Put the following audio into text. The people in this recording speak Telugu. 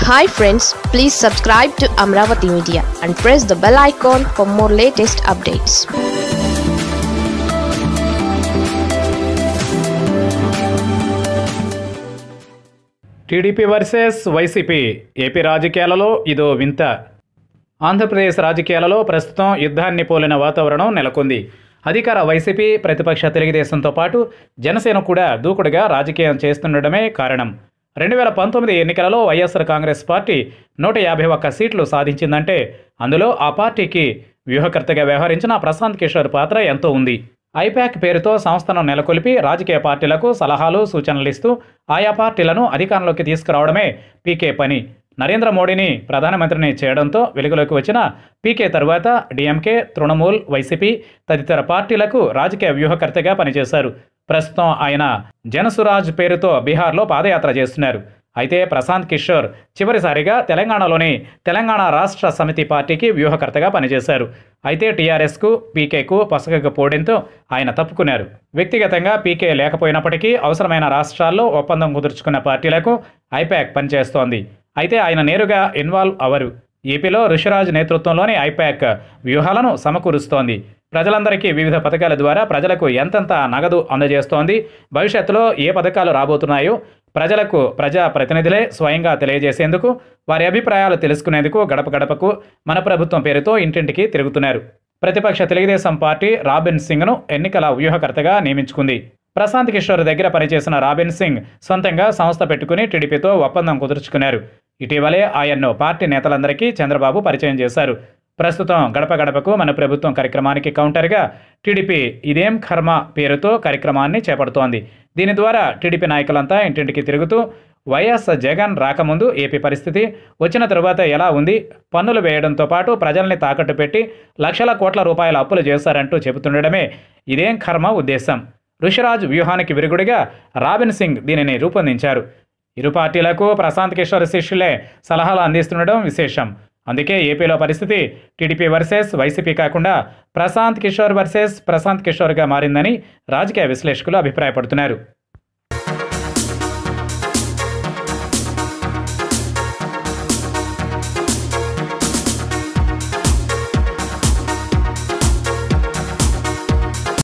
hi friends please subscribe to Amaravati media and press the bell icon for more latest updates TDP versus YCP AP రాజకీయాలలో ఇదో వింత ఆంధ్రప్రదేశ్ రాజకీయాలలో ప్రస్తుతం యుద్ధాన్ని పోలిన వాతావరణం నెలకొంది అధికార వైసీపీ ప్రతిపక్ష తెలుగుదేశంతో పాటు జనసేన కూడా దూకుడుగా రాజకీయం చేస్తుండడమే కారణం రెండు వేల పంతొమ్మిది ఎన్నికలలో వైఎస్ఆర్ కాంగ్రెస్ పార్టీ నూట యాభై ఒక్క సీట్లు సాధించిందంటే అందులో ఆ పార్టీకి వ్యూహకర్తగా వ్యవహరించిన ప్రశాంత్ కిషోర్ పాత్ర ఎంతో ఉంది ఐపాక్ పేరుతో సంస్థను నెలకొల్పి రాజకీయ పార్టీలకు సలహాలు సూచనలు ఇస్తూ ఆయా పార్టీలను అధికారంలోకి తీసుకురావడమే పీకే పని నరేంద్ర మోడీని ప్రధానమంత్రిని చేయడంతో వెలుగులోకి వచ్చిన పీకే తరువాత డీఎంకే తృణమూల్ వైసీపీ తదితర పార్టీలకు రాజకీయ వ్యూహకర్తగా పనిచేశారు ప్రస్తుతం ఆయన జనసురాజ్ పేరుతో బీహార్లో పాదయాత్ర చేస్తున్నారు అయితే ప్రశాంత్ కిషోర్ చివరిసారిగా తెలంగాణలోని తెలంగాణ రాష్ట్ర సమితి పార్టీకి వ్యూహకర్తగా పనిచేశారు అయితే టీఆర్ఎస్కు పీకేకు పసగక పోవడంతో ఆయన తప్పుకున్నారు వ్యక్తిగతంగా పీకే లేకపోయినప్పటికీ అవసరమైన రాష్ట్రాల్లో ఒప్పందం కుదుర్చుకున్న పార్టీలకు ఐపాక్ పనిచేస్తోంది అయితే ఆయన నేరుగా ఇన్వాల్వ్ అవరు ఏపీలో ఋషిరాజ్ నేతృత్వంలోని ఐపాక్ వ్యూహాలను సమకూరుస్తోంది ప్రజలందరికీ వివిధ పథకాల ద్వారా ప్రజలకు ఎంతెంత నగదు అందజేస్తోంది భవిష్యత్తులో ఏ పథకాలు రాబోతున్నాయో ప్రజలకు ప్రజా ప్రతినిధులే స్వయంగా తెలియజేసేందుకు వారి అభిప్రాయాలు తెలుసుకునేందుకు గడప గడపకు మన ప్రభుత్వం పేరుతో ఇంటింటికి తిరుగుతున్నారు ప్రతిపక్ష తెలుగుదేశం పార్టీ రాబిన్ సింగ్ను ఎన్నికల వ్యూహకర్తగా నియమించుకుంది ప్రశాంత్ కిషోర్ దగ్గర పనిచేసిన రాబిన్ సింగ్ సొంతంగా సంస్థ పెట్టుకుని టీడీపీతో ఒప్పందం కుదుర్చుకున్నారు ఇటీవలే ఆయన్ను పార్టీ నేతలందరికీ చంద్రబాబు పరిచయం చేశారు ప్రస్తుతం గడప గడపకు మన ప్రభుత్వం కార్యక్రమానికి కౌంటర్గా టీడీపీ ఇదేం కర్మ పేరుతో కార్యక్రమాన్ని చేపడుతోంది దీని ద్వారా టీడీపీ నాయకులంతా ఇంటింటికి తిరుగుతూ వైఎస్ జగన్ రాకముందు ఏపీ పరిస్థితి వచ్చిన తరువాత ఎలా ఉంది పన్నులు వేయడంతో పాటు ప్రజల్ని తాకట్టు పెట్టి లక్షల కోట్ల రూపాయల అప్పులు చేశారంటూ చెబుతుండడమే ఇదేం కర్మ ఉద్దేశం ఋషిరాజ్ వ్యూహానికి విరుగుడిగా రాబిన్ సింగ్ దీనిని రూపొందించారు ఇరు పార్టీలకు ప్రశాంత్ కిషోర్ శిష్యులే సలహాలు అందిస్తుండడం విశేషం అందుకే ఏపీలో పరిస్థితి టీడీపీ వర్సెస్ వైసీపీ కాకుండా ప్రశాంత్ కిషోర్ వర్సెస్ ప్రశాంత్ కిషోర్గా మారిందని రాజకీయ విశ్లేషకులు అభిప్రాయపడుతున్నారు